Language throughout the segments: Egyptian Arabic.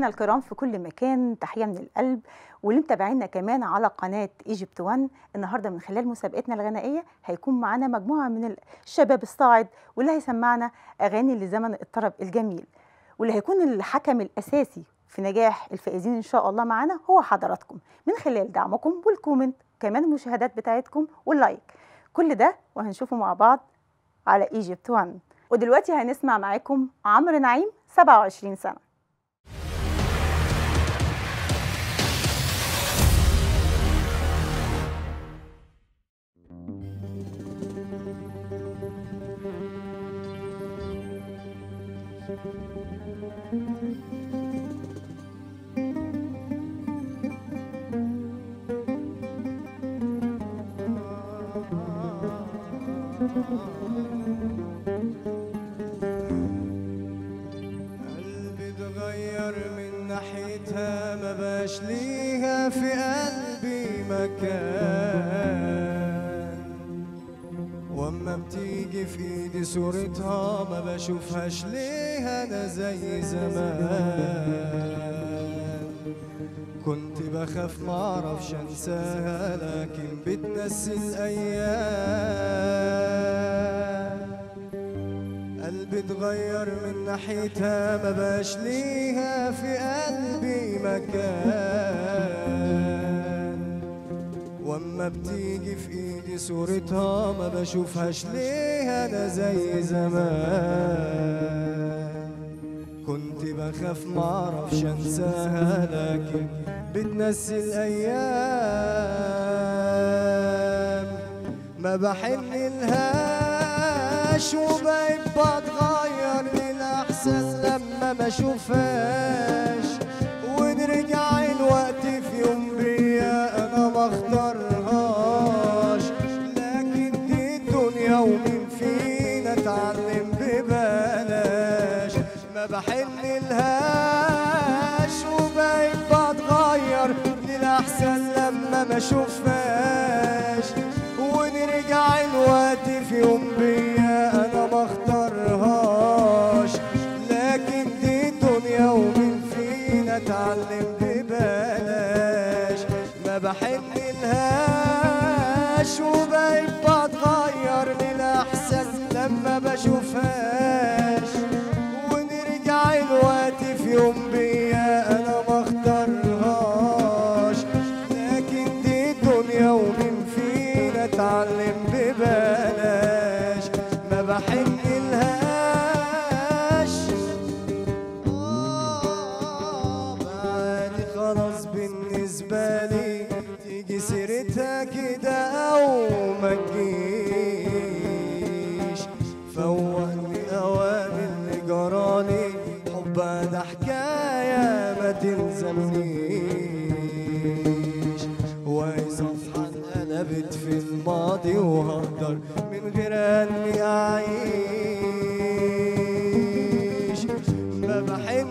الكرام في كل مكان تحية من القلب واللي متابعينا كمان على قناة ايجيبت 1 النهاردة من خلال مسابقتنا الغنائية هيكون معانا مجموعة من الشباب الصاعد واللي هيسمعنا أغاني لزمن الطرب الجميل واللي هيكون الحكم الأساسي في نجاح الفائزين إن شاء الله معانا هو حضراتكم من خلال دعمكم والكومنت كمان المشاهدات بتاعتكم واللايك كل ده وهنشوفه مع بعض على ايجيبت 1 ودلوقتي هنسمع معاكم عمرو نعيم 27 سنة قلبي اتغير من ناحيتها ما باش ليها في قلبي مكان واما بتيجي في ايدي صورتها ما بشوفهاش ليها انا زي زمان كنت بخاف معرفش انساها لكن بتنسي الايام قلبي اتغير من ناحيتها ما باش ليها في قلبي مكان واما بتيجي في ايدي صورتها ما بشوفهاش ليها انا زي زمان كنت بخاف معرفش انساها لكن بتنسي الايام ما بحن لهاش وبقيت بتغير للاحسن لما ما اشوفهاش ونرجع الوقت في يوم بيا انا ما اختارهاش لكن دي الدنيا ومين فينا اتعلم ببلاش ما بحن لهاش وبقيت بتغير للاحسن لما ما اشوفهاش ونرجع الوقت في يوم بيا انا ما اختارهاش لكن دي الدنيا ومين فينا اتعلم ببلاش ما بحن لهاش وبقيت بتغير للاحسن لما بشوفهاش ونرجع الوقت في يوم بيا انا ما اختارهاش لكن دي الدنيا ومين فينا اتعلم ببلاش ما بحن لهاش آه، بعدي خلاص بالنسبة لي تيجي سيرتها كده أو ما تجيش فوقني أوام اللي جرالي حب ده حكاية ما تلزمنيش وهي صفحة اتقلبت في الماضي وهقدر من غير اني اعيش ما بحن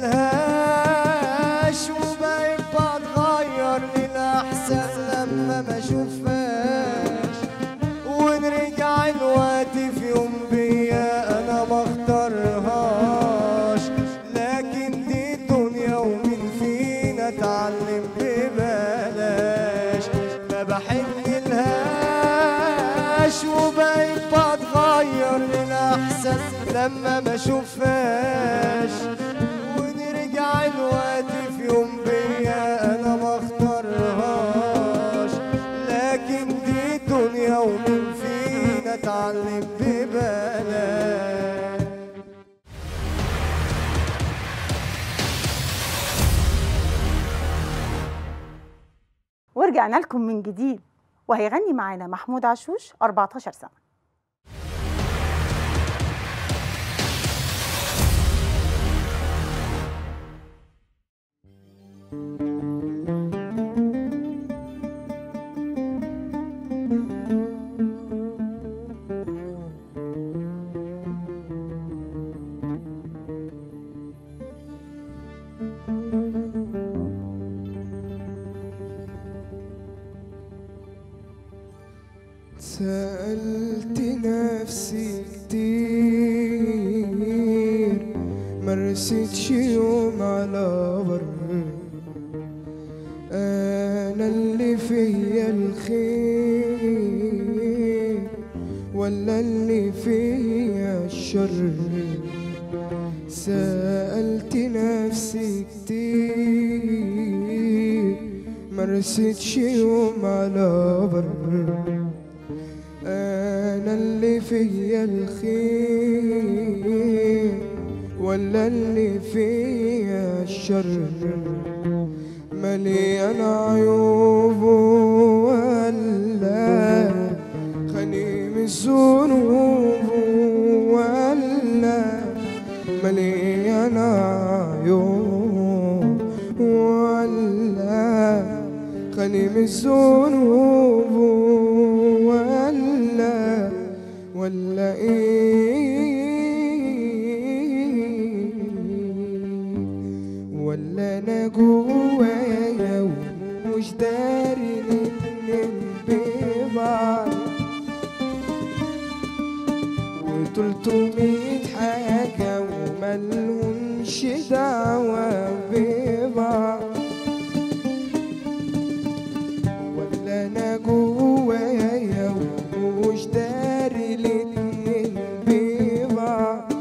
لهاش وبقيت بتغير للاحسن لما ما اشوفهاش ونرجع الوقت في يوم بيا انا ما اختارهاش لكن دي الدنيا ومين فينا اتعلم ببلاش ما بحن لهاش وبقيت بتغير للاحسن لما ما اشوفهاش ونرجع الوقت في يوم بيا انا ما اختارهاش لكن دي الدنيا ومين فينا اتعلم ببلاش ورجعنا لكم من جديد وهيغني معانا محمود عشوش 14 سنة سألت نفسي كتير مرستش يوم على بر انا اللي فيا الخير ولا اللي فيا الشر سألت نفسي كتير مرستش يوم على بر انا اللي فيا الخير ولا اللي فيا الشر مليان عيوب ولا خني من الذنوب ولا مليان عيوب ولا خني من الذنوب ولا ولا ايه ولا انا جوايا ومش داري ننام ببعض وتلتمية حاجة وملهمش دعوة ببعض ولا انا جوايا ومش داري الاتنين ببعض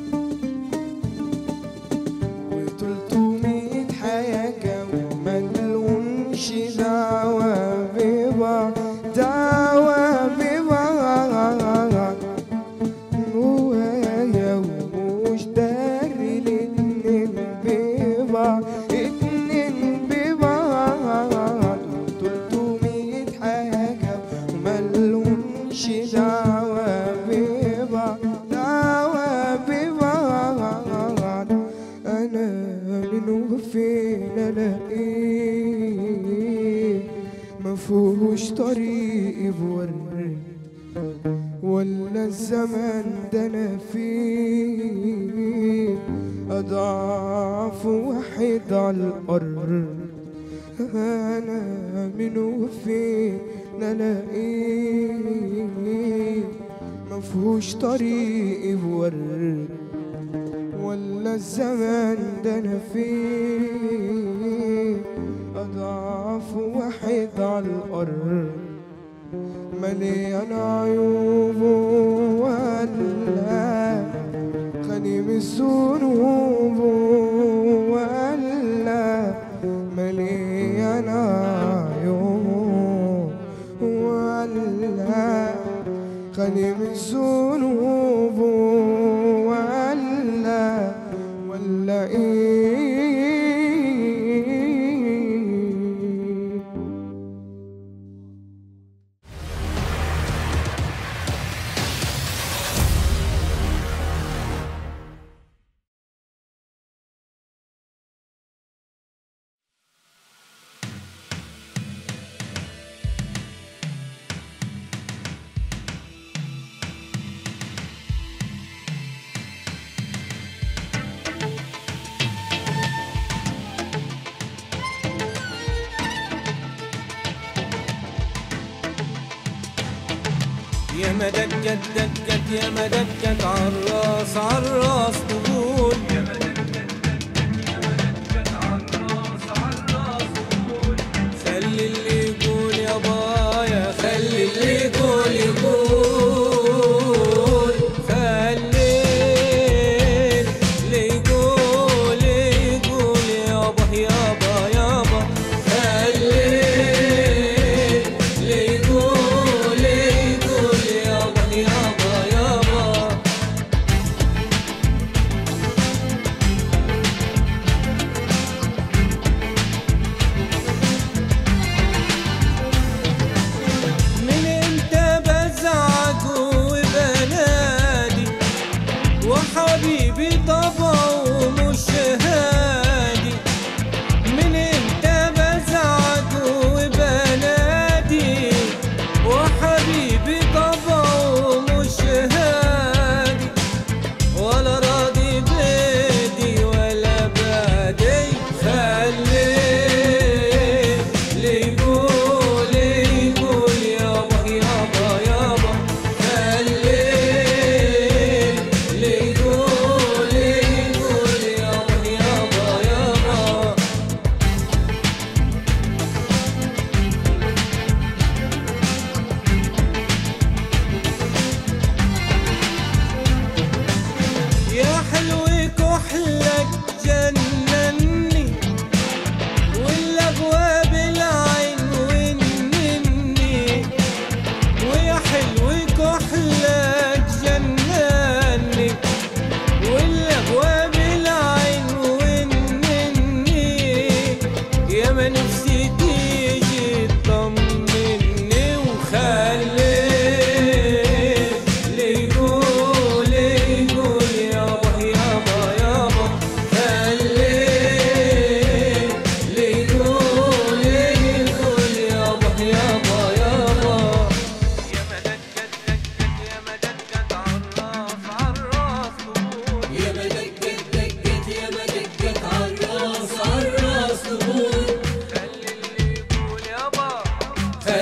وتلتمية حاجة وملهمش دعوة ببعض دعوة ببعض جوايا ومش داري الاتنين ببعض اتنين ببعض وتلتمية حاجة وملهمش دعوة ببعض دعوة ببعض أنا من وفين ألاقيه مفهوش طريق بوري ولا الزمن ده انا فيه اضعف واحد على الارض انا من وفين الاقيه مفهوش طريق بورد ولا الزمن ده انا فيه اضعف واحد على الارض مليان عيوب ولا خني من الذنوب ولا مليان عيوب ولا خني من الذنوب ولا ولا ايه يا ما دكت دكت يا ما دكت عالراس عالراس تقول يا ما خلي اللي يقول يا بايا خلي اللي يقول يقول خلي اللي يقول يقول يابا يابا يابا خلي اللي يقول يقول يابا يابا يابا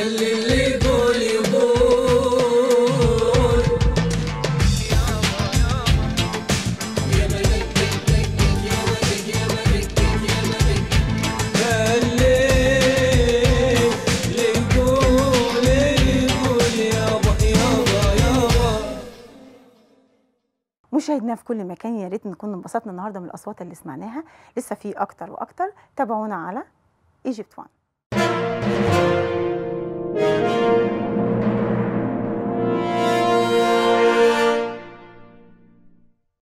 خلي اللي يقول يقول خلي اللي يقول يقول يابا يابا يابا مشاهدينا في كل مكان يا ريت نكون انبسطنا النهارده من الاصوات اللي سمعناها لسه في اكتر واكتر تابعونا على ايجيبت وان